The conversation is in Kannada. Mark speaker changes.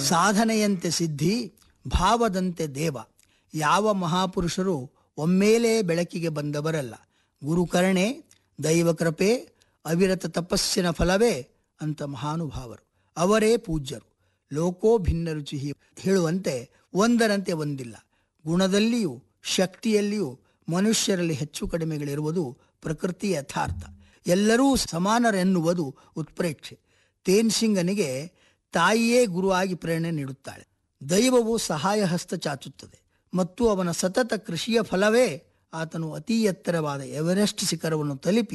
Speaker 1: ಸಾಧನೆಯಂತೆ ಸಿದ್ಧಿ ಭಾವದಂತೆ ದೇವ ಯಾವ ಮಹಾಪುರುಷರು ಒಮ್ಮೇಲೇ ಬೆಳಕಿಗೆ ಬಂದವರಲ್ಲ ಗುರುಕರಣೆ ದೈವ ಕೃಪೆ ಅವಿರತ ತಪಸ್ಸಿನ ಫಲವೇ ಅಂತ ಮಹಾನುಭಾವರು ಅವರೇ ಪೂಜ್ಯರು ಲೋಕೋ ಭಿನ್ನ ರುಚಿ ಹೇಳುವಂತೆ ಒಂದರಂತೆ ಒಂದಿಲ್ಲ ಗುಣದಲ್ಲಿಯೂ ಶಕ್ತಿಯಲ್ಲಿಯೂ ಮನುಷ್ಯರಲ್ಲಿ ಹೆಚ್ಚು ಕಡಿಮೆಗಳಿರುವುದು ಪ್ರಕೃತಿ ಯಥಾರ್ಥ ಎಲ್ಲರೂ ಸಮಾನರೆನ್ನುವುದು ಉತ್ಪ್ರೇಕ್ಷೆ ತೇನ್ಸಿಂಗನಿಗೆ ತಾಯಿಯೇ ಗುರುವಾಗಿ ಪ್ರೇರಣೆ ನೀಡುತ್ತಾಳೆ ದೈವವು ಸಹಾಯ ಹಸ್ತ ಚಾಚುತ್ತದೆ ಮತ್ತು ಅವನ ಸತತ ಕೃಷಿಯ ಫಲವೇ ಆತನು ಅತಿ ಎತ್ತರವಾದ ಎವರೆಸ್ಟ್ ಶಿಖರವನ್ನು ತಲುಪಿ